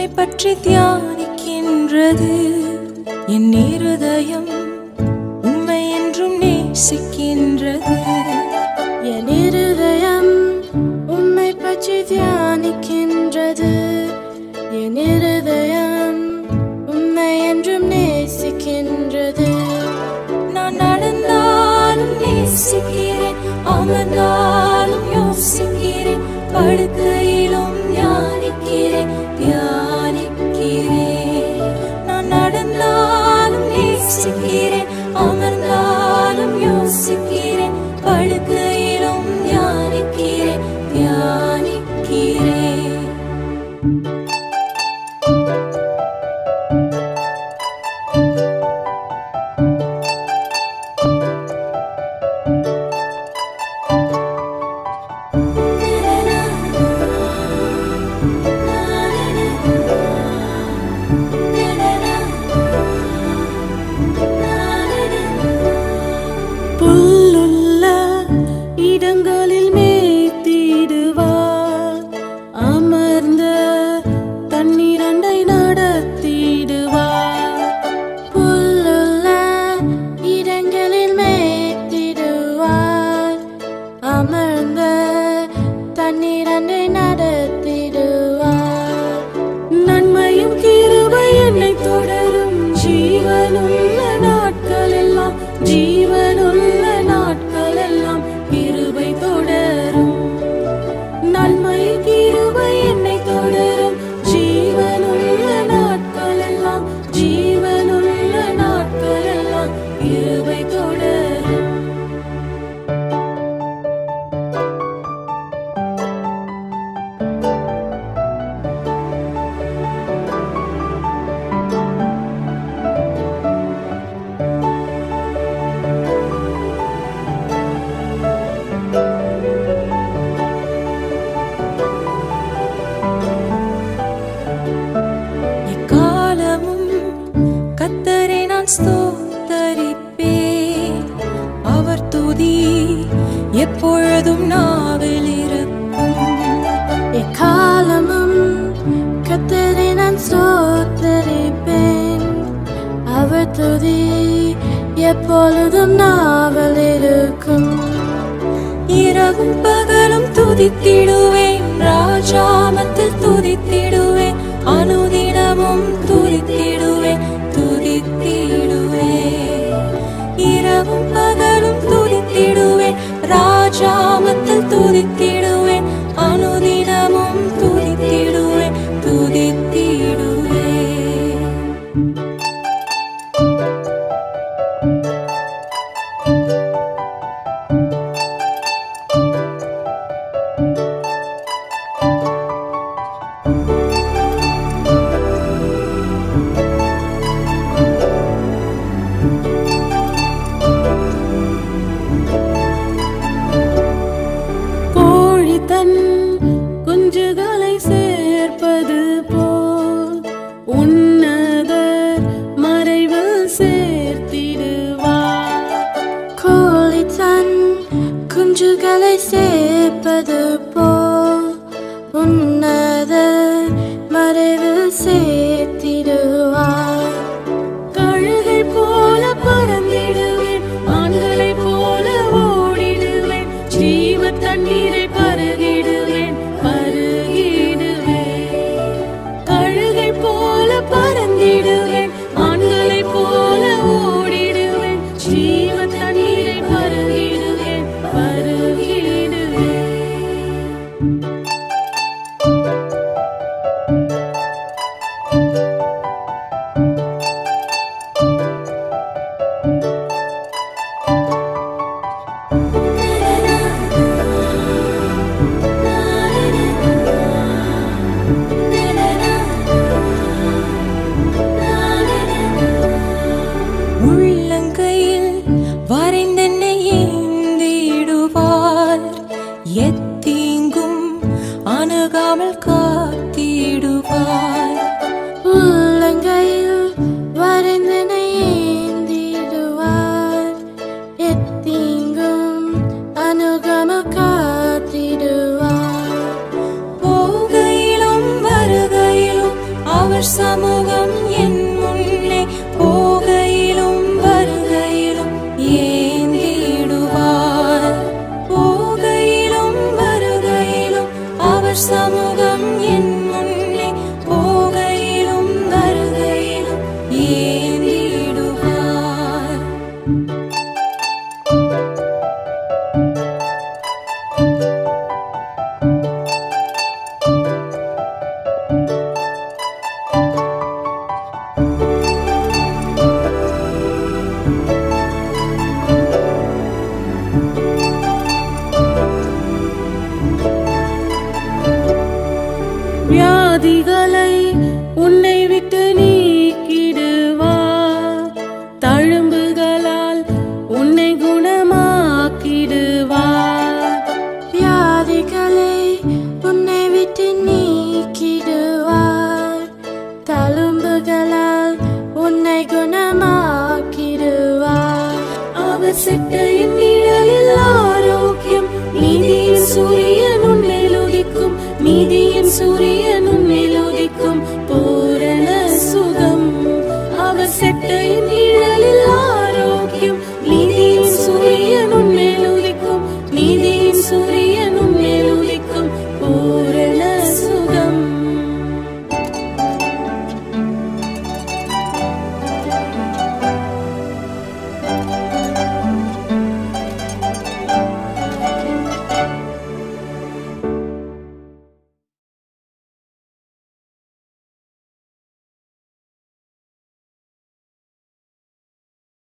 உம்மை பற்றி தியானிக்கின்றது என் இருதயம் உம்மை என்றும் நேசிக்கின்றது என் இருதயம் உம்மை பற்றி தியானிக்கின்றது என் இருதயம் உம்மை என்றும் நேசிக்கின்றது நான் நடந்தாலும் நேசிக்கிறேன் அமர்ந்தாலும் யோசிக்கிறேன் படுக்கையிலும் தியானிக்கிறேன் தியானிக்கிறேன் நான் நடந்தாலும் நேசிக்கிறேன் அமர்ந்தாலும் யோசிக்கிறேன் படுக்கையிலும் தியானிக்கிறேன் தியானிக்கிறேன் புல்லுள்ள இடங்களில் மேய்த்திடுவார் அமர்ந்த தண்ணீரண்டை நடத்திடுவார் புல்லுள்ள இடங்களில் மேய்த்திடுவார் அமர்ந்த தண்ணீரண்டை நடத்திடுவார் நன்மையும் கிருபை என்னை தொடரும் ஜீவனுள்ள நாட்கள் எல்லாம் ஜீவனுள்ள நாட்கள் எல்லாம் கிருபை தொடரும் நன்மை கிருபை என்னை தொடரும் ஜீவனுள்ள நாட்கள் எல்லாம் ஜீவனுள்ள நாட்கள் எல்லாம் கிருபை தொடரும் எக்காலமும் கத்தரை நான் ஸ்தோத்தரிப்பேன் அவர் துதி எப்பொழுதும் நாவில் இருக்கும் எக்காலமும் கத்தரை நான் சோத்தரிப்பேன் அவர் துதி எப்பொழுதும் நாவல் இருக்கும் இரவும் பகலும் துதித்திடுவேன் ராஜாமத்தில் துதித்திடுவேன் அனுதினமும் துதித்திடுவேன் துதித்திடுவேன் இரவும் பகலும் துதித்திடுவேன் ராஜாமத்தில் துதித்திடுவேன் அனுதினமும் துதித்திடுவேன் துதித்திடுவேன் கோழி தன் குஞ்சுகளை சேர்ப்பது போல் உன்னதர் மறைவில் சேர்த்திடுவார் கோழி தன் குஞ்சுகளை சேர்ப்பது போல் உன்னதர் மறைவில் சேர்த்திடுவார் கழுகை போல பறந்திடுவேன் ஆண்களை போல ஓடிடுவேன் ஜீவ தண்ணீரை பருகிடுவேன் பருகிடுவேன் கழுகை போல பறந்திடுவேன் ஆண்களை போல ஓடிடுவேன் ஜீவ தண்ணீரை பருகிடுவேன் பருகிடுவேன் என் அவர் சமூகம் என் முன்னே போகையிலும் வருகையிலும் ஏந்திடுவார் போகையிலும் வருகையிலும் அவர் சமூகம் என் முன்னே போகையிலும் வருகையிலும் ஏந்திடுவார் வியாதிகளை உன்னை விட்டு நீக்கிடுவார் தழும்புகளால் உன்னை குணமாக்கிடுவார் வியாதிகளை உன்னை விட்டு நீக்கிடுவார் தழும்புகளால் உன்னை குணமாக்கிடுவார் அவர் செட்டையின் நிழலில் ஆரோக்கியம் நீதியின் சூரியன் உன்னை உதிக்கும் நீதியின் சூரியன்